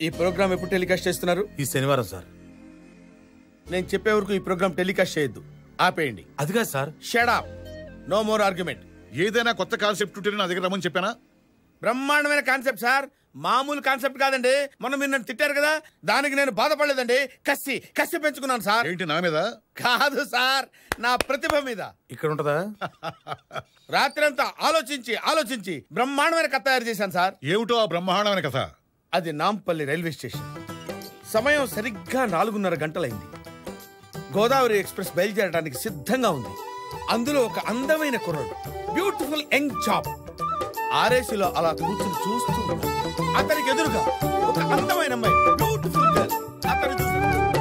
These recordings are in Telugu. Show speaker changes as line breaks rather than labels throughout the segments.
ఈ ప్రోగ్రామ్ ఎప్పుడు టెలికాస్ట్ చేస్తున్నారు
ఈ శనివారం సార్
నేను చెప్పే వరకు ఈ ప్రోగ్రామ్ టెలికాస్ట్ చేయొద్దు ఆపేయండి
అదిగా sir
shut up no more argument
ఏదైనా కొత్త కాన్సెప్ట్ ఉంటే నా దగ్గర రమ్మని చెప్పానా
బ్రహ్మాండమైన కాన్సెప్ట్ సార్ మామూలు కాన్సెప్ట్ కాదండి మొన్న మీరు నన్ను తిట్టారు కదా దానికి నేను బాధపడలేదండి కసి కసి పెంచుకున్నాను సార్
ఏంటి నా మీద
కాదు సార్ నా ప్రతిభ మీద
ఇక్కడ ఉంటదా
రాత్రంతా ఆలోచించి ఆలోచించి బ్రహ్మాండమైన కథ తయారు చేశాను సార్
ఏమిటో ఆ బ్రహ్మాండమైన కథ
అది నాంపల్లి రైల్వే స్టేషన్ సమయం సరిగ్గా నాలుగున్నర గంటలైంది గోదావరి ఎక్స్ప్రెస్ బయలుదేరడానికి సిద్ధంగా ఉంది అందులో ఒక అందమైన కుర్రాడు బ్యూటిఫుల్ యంగ్ చాప్ ఆర్ఏసీలో అలా కూర్చుని చూస్తూ ఉన్నాడు. అతనికి ఎదురుగా ఒక అందమైన అమ్మాయి బ్యూటిఫుల్ గర్ల్ అతను చూస్తూ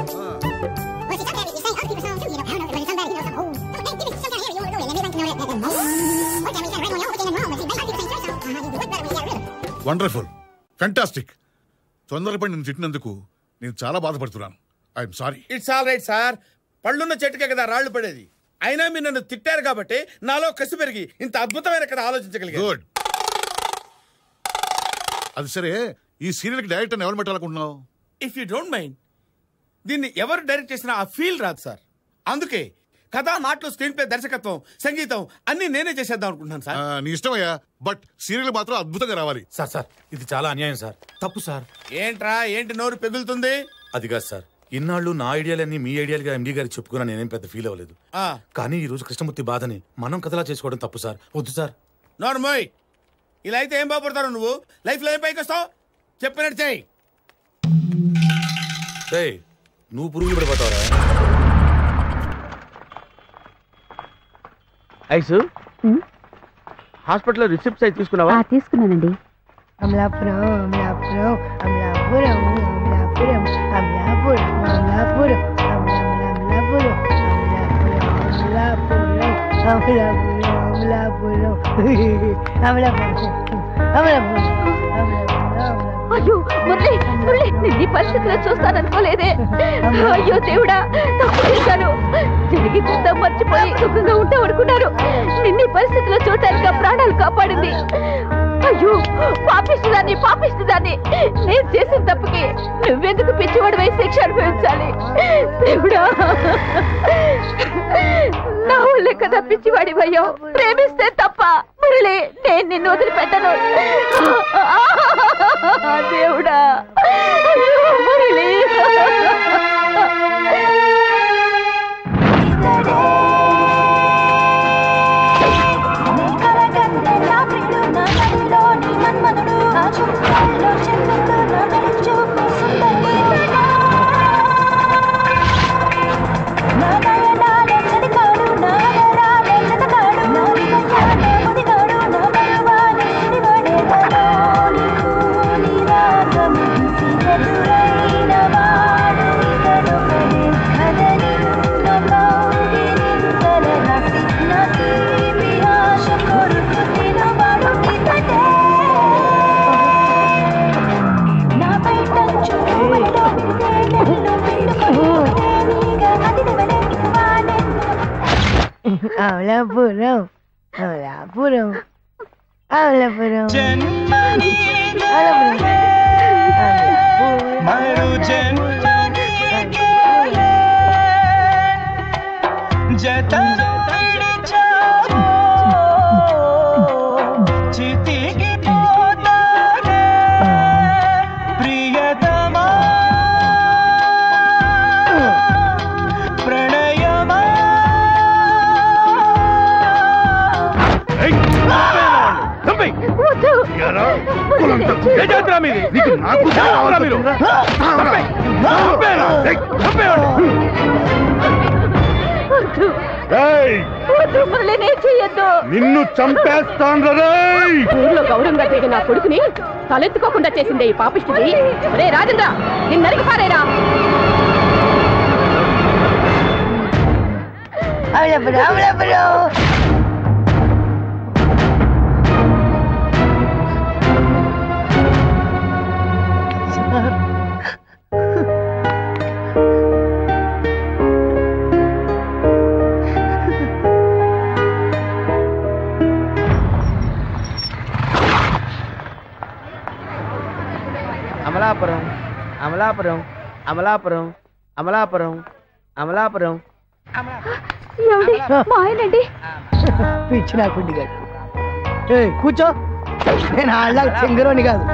వండర్ఫుల్ ఫెంటాస్టిక్ తొందరపడి నేను తిట్టినందుకు నేను చాలా బాధపడుతున్నాను I'm sorry
it's all right sir పళ్ళున్న చెట్టుకే కదా రాళ్లు పడేది అయినా మీరు నన్ను తిట్టారు కాబట్టి నాలో కసి పెరిగి ఇంత అద్భుతమైన కథ ఆలోచించగలిగాను
గుడ్ అది సరే ఈ సీరియల్కి డైరెక్టర్ ఎవరు పెట్టాలనుకుంటున్నావు
ఇఫ్ యూ డోంట్ మైండ్ దీన్ని ఎవరు డైరెక్ట్ చేసినా ఆ ఫీల్ రాదు సార్ అందుకే కథ మాటలు స్క్రీన్ ప్లే దర్శకత్వం సంగీతం అన్ని నేనే చేసేద్దాం అనుకుంటున్నాను
ఆ,
సార్
నీ ఇష్టమయ్యా బట్ సీరియల్ మాత్రం అద్భుతంగా రావాలి
సార్ సార్ ఇది చాలా అన్యాయం సార్ తప్పు సార్
ఏంట్రా ఏంటి నోరు పెగులుతుంది
అది కాదు సార్ ఇన్నాళ్ళు నా ఐడియాలన్నీ మీ ఐడియాలుగా ఎండి గారికి చెప్పుకున్నా నేనేం పెద్ద ఫీల్ అవ్వలేదు
ఆ,
కానీ ఈ రోజు కృష్ణమూర్తి బాధని మనం కథలా చేసుకోవడం తప్పు సార్ వద్దు సార్
నోరు మోయ్ ఇలా అయితే ఏం బాగుపడతావు నువ్వు లైఫ్ లో ఏం పైకి వస్తావు చెప్పినట్టు చెయ్యి
రేయ్ నువ్వు పురుగులు పడిపోతావరా
ఐసు హాస్పిటల్లో రిసిప్ట్స్ అయి తీసుకున్నావా
తీసుకున్నానండి
అమలాపురం అమలాపురం అమలాపురం అమలాపురం అమలాపురం అమలాపురం అమలాపురం అమలాపురం అమలాపురం అమలాపురం అమలాపురం అమలాపురం
అయ్యో మురళి మురళి నేను ఈ పరిస్థితిలో చూస్తాననుకోలేదే అయ్యో దేవుడా తప్పు చేశాను జరిగిందంతా మర్చిపోయి సుఖంగా ఉంటా అనుకున్నారు నిన్న ఈ పరిస్థితిలో చూడటానికి ఆ ప్రాణాలు కాపాడింది అయ్యో పాపిస్తుందాన్ని పాపిస్తుందాన్ని నేను చేసిన తప్పుకి నువ్వెందుకు పిచ్చివాడు శిక్ష అనుభవించాలి దేవుడా నా వల్లే కదా పిచ్చివాడి అయ్యో ప్రేమిస్తే తప్ప మురళి నేను నిన్ను వదిలిపెట్టను దేవుడా అయ్యో, మురళి
అమలాపురం అమలాపురం అమలాపురం
వద్దు వద్దు మురళి నేను చెయ్యొద్దు
నిన్ను చంపేస్తాను
ఊర్లో గౌరవంగా తిరిగి నా కొడుకుని తలెత్తుకోకుండా చేసిందే ఈ పాపిష్టిది రే రాజేంద్ర నిన్ను నరికి పారేరా
అమలాపురం అమలాపురం
అమలాపురం అమలాపురం అమలాపురం అమలాపురం అమలాపురం
ఏమండి మా ఆయనండి
పిచ్చి నా కుండి గారు ఏయ్, కూర్చో నేను ఆళ్ళ చింగరోని కాదు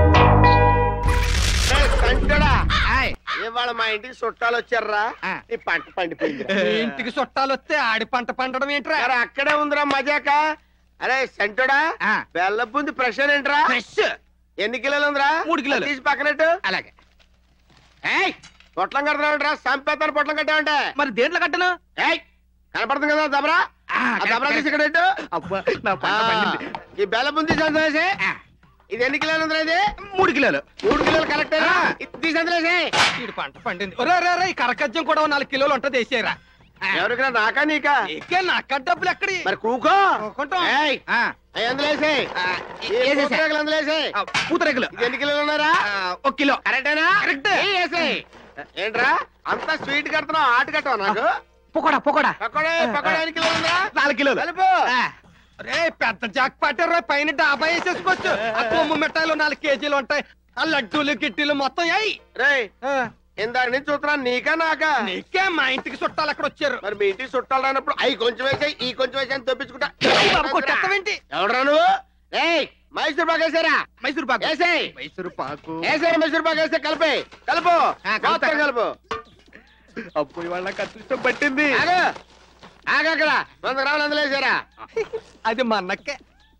ఇవాళ మా ఇంటికి చుట్టాలు వచ్చారా ఈ పంట పండిపోయింది
ఇంటికి చుట్టాలు వస్తే ఆడి పంట పండడం ఏంట్రా
అరే అక్కడే ఉందిరా మజాక అరే సెంటుడా బెల్ల బుంది ప్రెషర్ ఏంట్రా
ఫ్రెష్
ఎన్ని కిలోలు ఉందిరా
మూడు కిలోలు.
తీసి పక్కనట్టు
అలాగే
ఏయ్ పొట్లం కడతామంటరా సంపేతాను పొట్లం కట్టామంటే
మరి దేంట్లో కట్టను
ఏయ్ కనపడుతుంది కదా దబరా
ఆ,
ఆ దబరా
కరెక్ట్,
తీసి ఇక్కడ పెట్టు.
అబ్బా నా పంట
ఆ,
పండింది
ఈ బెల్ల బుంది సంతోషే ఇది ఎన్ని కిలోలు ఉందిరా ఇది
మూడు కిలోలు
మూడు కిలోలు కరెక్టేనా ఇది తీసి అందులో
ఈడు పంట పండింది ఒరే రే రే ఈ కరకజ్జం కూడా ఓ నాలుగు కిలోలు ఉంటది వేసేరా
ఎవరికైనా నాకా నీకా
ఎక్కే నాక డబ్బులు ఎక్కడి
మరి కూకో
కూకుంటాం.
ఏయ్
ఆ,
అవి అందులో వేసేయ్.
ఆ,
ఈ
వేసేసా.
పూతరేకులు అందులో వేసేయ్.
ఆ, పూతరేకులు
ఇది ఎన్ని కిలోలు ఉన్నారా
ఆ, ఒక కిలో
కరెక్టేనా
కరెక్ట్.
ఏయ్, వేసేయ్. ఏంట్రా అంతా స్వీట్ కడుతున్నావు ఆట కట్టవా నాకు
పొకోడా పొకోడా
పకోడే పకోడే ఎన్ని కిలోలు ఉందా
నాలుగు కిలోలు
కలుపు
ఆ, రే పెద్ద జాక్ పట్టారు పైన డాబా వేసేసుకోవచ్చు ఆ కొమ్ము మిఠాయిలు నాలుగు కేజీలు ఉంటాయి ఆ లడ్డూలు గిట్టీలు మొత్తం అయ్యి
రేయ్ ఇందాక నుంచి చూస్తున్నాను నీకా నాకా
నీకే మా ఇంటికి చుట్టాలు అక్కడ వచ్చారు
మరి మీ ఇంటికి చుట్టాలు రానప్పుడు అవి కొంచెం వేసాయి ఈ కొంచెం వేసాయి తప్పించుకుంటా
ఏయ్ బాబు, కొట్టేస్తావేంటి?
ఎవడరా నువ్వు ఏయ్ మైసూర్ పాకు వేసారా
మైసూరు పాకు
వేసేయ్
మైసూరు పాకు
వేసారా మైసూర్ పాకు వేస్తే కలిపే కలుపు
ఆ, కలుపుతా.
మొత్తం కలుపు
అప్పుడు వాళ్ళ అదృష్టం పట్టింది
ఆగు ఆగు అక్కడ వంద గ్రాములు అందులో వేసారా
అది మా అన్నకే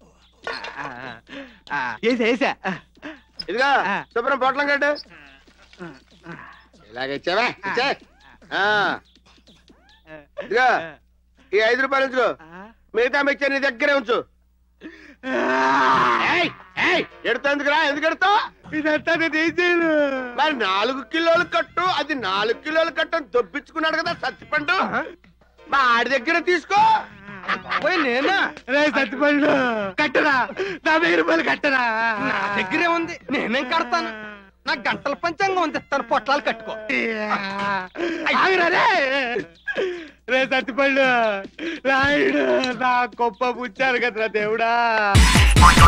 వేసా వేసా
ఇదిగో
ఆ.
శుభ్రం పొట్లం కట్టు ఇలాగ ఇచ్చావా ఇచ్చే ఆ. ఇదిగో ఈ ఐదు రూపాయలు ఉంచుకో మిగతా మిక్చర్ నీ దగ్గరే ఉంచు ఏయ్, ఏయ్, ఎడుతందుకురా ఎందుకు ఎడతావు
ఇదంతా నేను తీసేయను
మరి నాలుగు కిలోలు కట్టు అది నాలుగు కిలోలు కట్టు అని దొబ్బించుకున్నాడు కదా సత్తిపండు మా ఆడి దగ్గర తీసుకో
పోయి నేనా
రే సత్తిపండు
కట్టరా నా వెయ్యి రూపాయలు కట్టరా నా దగ్గరే ఉంది నేనేం కడతాను నా గంటల పంచాంగం ఉంది ఇస్తాను పొట్లాలు కట్టుకో
ఆగురా రే. రే సత్తిపండు రాయుడు నా గొప్ప పుచ్చారు కదరా దేవుడా